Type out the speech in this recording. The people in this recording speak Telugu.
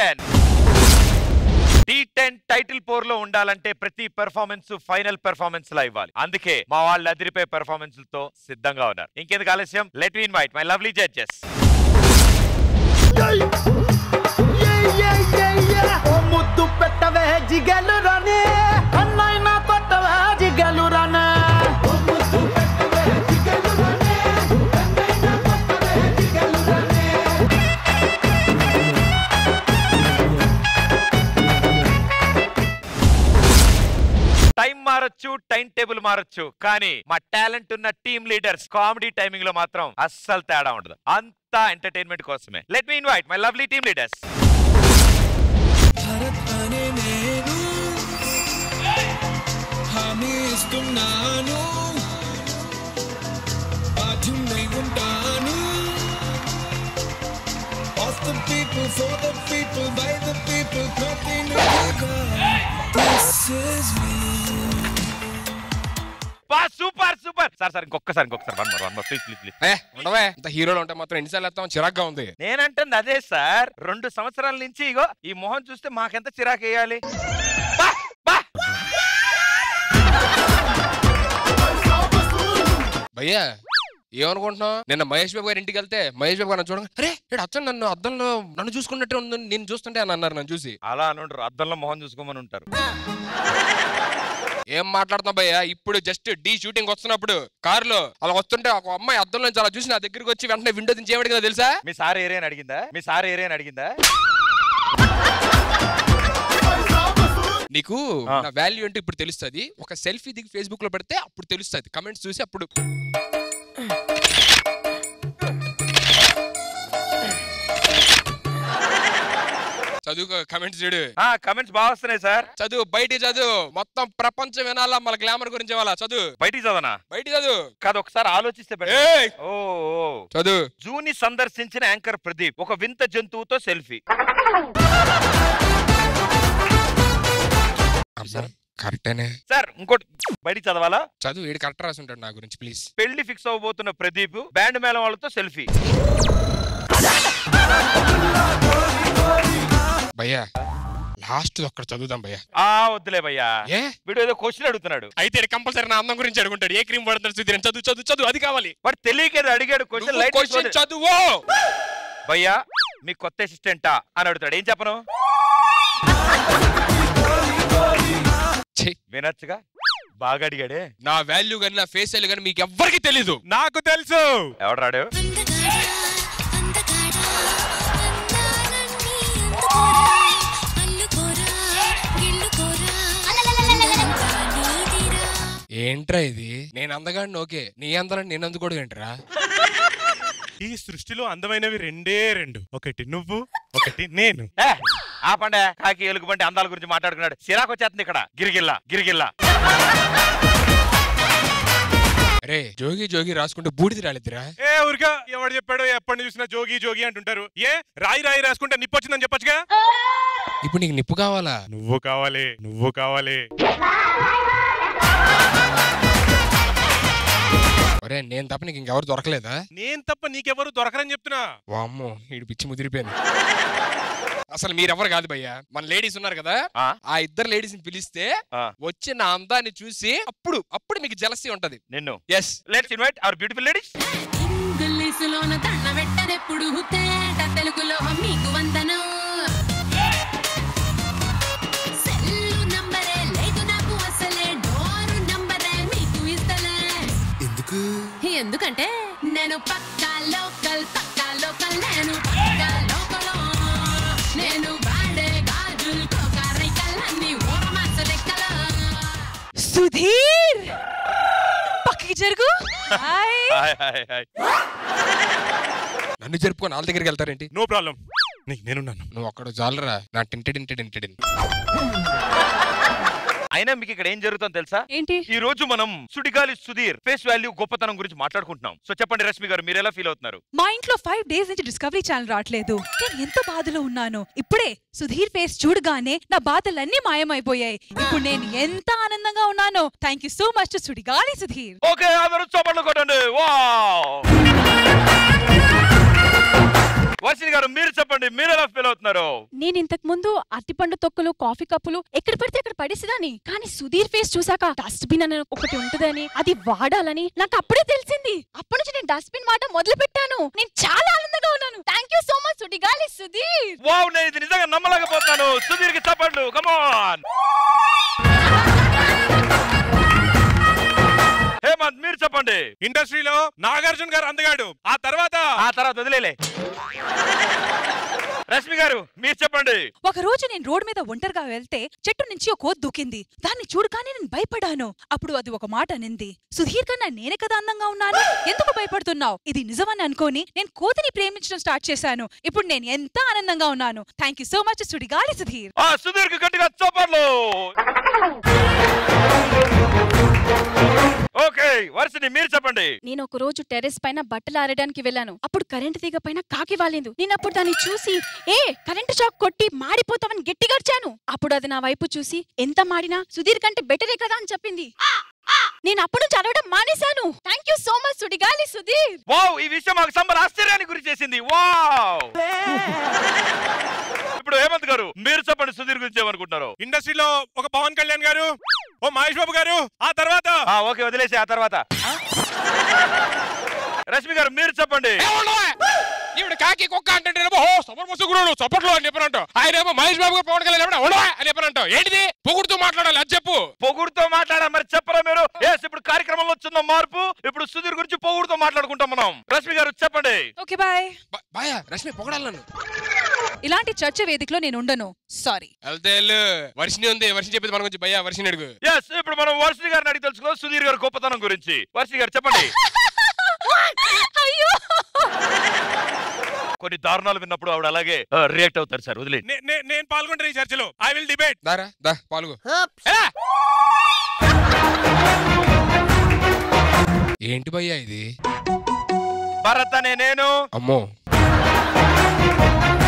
టెన్ డి టెన్ టైటిల్ పోర్ లో ఉండాలంటే ప్రతి పెర్ఫార్మెన్స్ ఫైనల్ పెర్ఫార్మెన్స్ లా ఇవ్వాలి అందుకే మా వాళ్ళు అదిరిపోయే పెర్ఫార్మెన్స్ తో సిద్ధంగా ఉన్నారు ఇంకెందుకు ఆలస్యం let me invite my lovely judges ఓ ముద్దు పెట్టవే జిగలు రానే అన్నైనా కొట్టవే జిగలు రానే టైం మారొచ్చు టైం టేబుల్ మారొచ్చు కానీ మా టాలెంట్ ఉన్న టీమ్ లీడర్స్ కామెడీ టైమింగ్ లో మాత్రం అస్సలు తేడా ఉండదు అంతా ఎంటర్టైన్మెంట్ కోసమే let me invite my lovely team leaders Bharat అనే నేను హామీ ఇస్తున్నాను బాధ్యున్నై ఉంటాను Of the people, for the people, by the people, ప్రతినిధిగా This is me బా సూపర్ సూపర్ సార్ సార్ ఇంకొకసారి ఇంకొకసారి one more one more please please please ఏ ఉండవే ఇంత హీరోలు ఉంటే మాత్రం ఎన్నిసార్లు వేస్తాం చిరాగ్గా ఉంది నేనంటుంది అదే సార్ రెండు సంవత్సరాల నుంచి ఇగో ఈ మొహం చూస్తే మాకెంత చిరాకు వేయాలి బా, బా. భయ్యా ఏమనుకుంటున్నావు నిన్న మహేష్ బాబు గారి ఇంటికి వెళ్తే మహేష్ బాబు గారు చూడండి అరే ఇక్కడ అచ్చండి నన్ను అద్దంలో నన్ను చూసుకున్నట్టే ఉంది నేను చూస్తుంటే అని అన్నారు నన్ను చూసి అలా అని ఉంటారు అద్దంలో మొహం చూసుకోమని ఉంటారు ఏం మాట్లాడుతున్నావు భయ్యా ఇప్పుడు జస్ట్ డీ షూటింగ్ వస్తున్నప్పుడు కారులో అలా వస్తుంటే ఒక అమ్మాయి అద్దంలో నుంచి అలా చూసి నా దగ్గరికి వచ్చి వెంటనే విండో దించి ఏమడిగిందో తెలుసా మీ సార్ ఏరియా అని అడిగిందా మీ సార్ ఏరియా అని అడిగిందా నీకు ఆ. నా వాల్యూ అంటే ఇప్పుడు తెలుస్తుంది ఒక సెల్ఫీ దిగి ఫేస్బుక్ లో పెడితే అప్పుడు తెలుస్తుంది కమెంట్స్ చూసి అప్పుడు చదువు కమెంట్స్ చూడు ఆ కమెంట్స్ బాగా వస్తున్నాయి సార్ చదువు బయట చదువు మొత్తం ప్రపంచం వినాలా మన గ్లామర్ గురించి వాళ్ళ చదువు బయటికి చదవనా బయట చదువు కాదు ఒకసారి ఆలోచిస్తే better. ఏయ్! ఓ ఓ. చదువు జూని సందర్శించిన యాంకర్ ప్రదీప్ ఒక వింత జంతువుతో సెల్ఫీ కరెక్టేనే సార్ ఇంకోటి బయటికి చదవాలా చదువు ఏడు కరెక్ట్ రాసి ఉంటాడు నా గురించి ప్లీజ్ పెళ్లి ఫిక్స్ అవబోతున్న ప్రదీప్ బ్యాండ్ మేళం వాళ్ళతో సెల్ఫీ భయ్యా లాస్ట్ ఒక్కడ చదువుదాం భయ్యా ఆ వద్దులే భయ్యా ఏ వీడు ఏదో క్వశ్చన్ అడుగుతున్నాడు అయితే కంపల్సరీ నా అందం గురించి అడుగుంటాడు ఏ క్రీమ్ పడుతున్నాడు చూద్దాం చదువు చదువు చదువు అది కావాలి వాడు తెలియక ఏదో అడిగాడు క్వశ్చన్ లైట్ క్వశ్చన్ చదువు భయ్యా మీ కొత్త అసిస్టెంటా అని అడుగుతాడు ఏం చెప్పను ఛీ, వినొచ్చుగా బాగా అడిగాడే నా వాల్యూ గాని నా ఫేస్ వాల్యూ గాని మీకు ఎవ్వరికి తెలీదు నాకు తెలుసు ఎవడు రాడు ఏంట్రా ఇది నేను అందగాడిని ఓకే నీ అందరం నేను అందుకోడు ఏంట్రా ఈ సృష్టిలో అందమైనవి రెండే రెండు ఒకటి నువ్వు ఒకటి నేను ఏ, ఆపండే కాకి ఎలుగుబంటి అందాల గురించి మాట్లాడుకున్నాడు సిరాకు వచ్చేస్తుంది ఇక్కడ గిరిగిల్లా గిరిగిల్లా అరే జోగి జోగి రాసుకుంటే బూడిది రాలేదురా ఏ ఊరిగా ఎవడు చెప్పాడో ఎప్పటి చూసినా జోగి జోగి అంటుంటారు ఏ రాయి రాయి రాసుకుంటే నిప్పు వచ్చిందని చెప్పొచ్చుగా ఇప్పుడు నీకు నిప్పు కావాలా నువ్వు కావాలి నువ్వు కావాలి ఒరే నేను తప్ప నీకు ఇంకెవరు దొరకలేదా నేను తప్ప నీకెవరు దొరకరని చెప్తున్నా వామ్మో ఈడు పిచ్చి ముదిరిపోయింది అసలు మీరెవరు కాదు భయ్యా మన లేడీస్ ఉన్నారు కదా ఆ? ఆ ఇద్దరు లేడీస్ ని పిలిస్తే ఆ. వచ్చి నా అందాన్ని చూసి అప్పుడు అప్పుడు మీకు జలసీ ఉంటది నిన్ను yes let's invite our beautiful ladies ఇంగ్లీషులోన దండ పెట్టదెప్పుడు తేట తెలుగులో మీకు వందనం సెల్లు నంబరే లేదు నాకు అసలే డోరు నంబరే మీకు ఇస్తలే ఎందుకు ఎందుకంటే నేను పక్కా లోకల్ పక్కా లోకల్ నేను పక్కా లోకల్ నేను వాడే గాజులు కోకారైకలన్నీ ఓరమాస లెక్కలో సుధీర్ పక్కకి జరుగు హాయ్ హాయ్ హాయ్ హాయ్ నన్ను జరుపుకొని వాళ్ళ దగ్గరికి వెళ్తారేంటి నో ప్రాబ్లం నీకు నేనున్నాను నువ్వు అక్కడ జాలరా నా టింటెడ్ ఇంటెడ్ ఇంటెడ్ అయినా మీకు ఇక్కడ ఏం జరుగుతుందో తెలుసా ఏంటి ఈ రోజు మనం సుడిగాలి సుధీర్ ఫేస్ వాల్యూ గొప్పతనం గురించి మాట్లాడుకుంటున్నాం సో చెప్పండి రష్మి గారు మీరు ఎలా ఫీల్ అవుతున్నారు మా ఇంట్లో ఫైవ్ డేస్ నుంచి డిస్కవరీ ఛానల్ రావట్లేదు నేను ఎంత బాధలో ఉన్నాను ఇప్పుడే సుధీర్ ఫేస్ చూడగానే నా బాధలన్నీ మాయమైపోయాయి ఇప్పుడు నేను ఎంత ఆనందంగా ఉన్నానో thank you so much Sudigali Sudheer okay అందరూ చప్పట్లు కొట్టండి వావ్ వర్షిణి గారు మీరు చెప్పండి మీరు ఎలా ఫీల్ అవుతున్నారు నేను ఇంతకు ముందు అరటిపండు తొక్కులు కాఫీ కప్పులు ఎక్కడ పడితే అక్కడ పడేసేదాన్ని కానీ సుధీర్ ఫేస్ చూసాక డస్ట్బిన్ అని ఒకటి ఉంటుందని అది వాడాలని నాకు అప్పుడే తెలిసింది అప్పటి నుంచి నేను డస్ట్బిన్ మాట మొదలు పెట్టాను నేను చాలా ఆనందంగా ఉన్నాను thank you so much Sudigali Sudheer wow నేను ఇది నిజంగా నమ్మలేకపోతున్నాను సుధీర్ కి చప్పట్లు కమాన్ హేమంత్ మీరు చెప్పండి ఇండస్ట్రీలో నాగార్జున గారు అందగాడు ఆ తర్వాత ఆ తర్వాత వదిలేలే రష్మి గారు మీరు చెప్పండి ఒక రోజు నేను రోడ్ మీద ఒంటరిగా వెళ్తే చెట్టు నుంచి ఒక కోతి దూకింది దాన్ని చూడగానే నేను భయపడాను అప్పుడు అది ఒక మాట అనింది సుధీర్ కన్నా నేనే కదా అందంగా ఉన్నాను ఎందుకు భయపడుతున్నావు ఇది నిజమని అనుకోని నేను కోతిని ప్రేమించడం స్టార్ట్ చేశాను ఇప్పుడు నేను ఎంత ఆనందంగా ఉన్నాను thank you so much Sudigali Sudheer ఆ సుధీర్ కి గట్టిగా చప్పట్లు ఓకే వర్షిని మీరు చెప్పండి నేను ఒక రోజు టెర్రస్ పైన బట్టలు ఆరడానికి వెళ్ళాను అప్పుడు కరెంట్ తీగ పైన కాకి వాలింది నేను అప్పుడు దాన్ని చూసి ఏ కరెంట్ షాక్ కొట్టి మాడిపోతామని గట్టిగా అరిచాను అప్పుడు అది నా వైపు చూసి ఎంత మాడినా సుధీర్ కంటే బెటరే కదా అని చెప్పింది నేను అప్పుడు నుంచి అరవడం మానేశాను thank you so much Sudigali Sudheer wow ఈ విషయం మాకు సంబర ఆశ్చర్యానికి గురి చేసింది వావ్ ఇప్పుడు హేమంత్ గారు మీరు చెప్పండి సుధీర్ గురించి ఏమనుకుంటున్నారు ఇండస్ట్రీలో ఒక పవన్ కళ్యాణ్ గారు ఓ మహేష్ బాబు గారు ఆ తర్వాత ఆ ఓకే వదిలేసి ఆ తర్వాత రష్మి గారు మీరు చెప్పండి ఈవిడ కాకి కుక్క అంటే ఓ సపర్ ముసుగురు చప్పట్లు అని చెప్పనంట ఆయన ఏమో మహేష్ బాబు గారు పవన్ కళ్యాణ్ ఉండవా అని చెప్పనంట ఏంటిది పొగుడుతూ మాట్లాడాలి అది చెప్పు పొగుడుతో మాట్లాడా మరి చెప్పరా మీరు ఎస్ ఇప్పుడు కార్యక్రమంలో వచ్చిన మార్పు ఇప్పుడు సుధీర్ గురించి పొగుడుతో మాట్లాడుకుంటాం మనం రష్మి గారు చెప్పండి ఓకే బాయ్ బా- బాయా రష్మి పొగడాలి నన్ను ఇలాంటి చర్చ వేదికలో నేను ఉండను సారీ వెళ్తే వెళ్ళు వర్షిని ఉంది వర్షి చెప్పింది మన గురించి భయ్యా వర్షిని అడుగు ఎస్ ఇప్పుడు మనం వర్షిని గారిని అడిగి తెలుసుకుందాం సుధీర్ గారి గొప్పతనం గురించి వర్షిని గారు చెప్పండి అయ్యో కొన్ని దారుణాలు విన్నప్పుడు ఆవిడ అలాగే రియాక్ట్ అవుతారు సార్ వదిలే నే- నే- నేను పాల్గొంటాను ఈ చర్చలో ఐ విల్ డిబేట్ దారా దా పాల్గొ ఏంటి భయ్యా ఇది భరత్ అనే నేను అమ్మో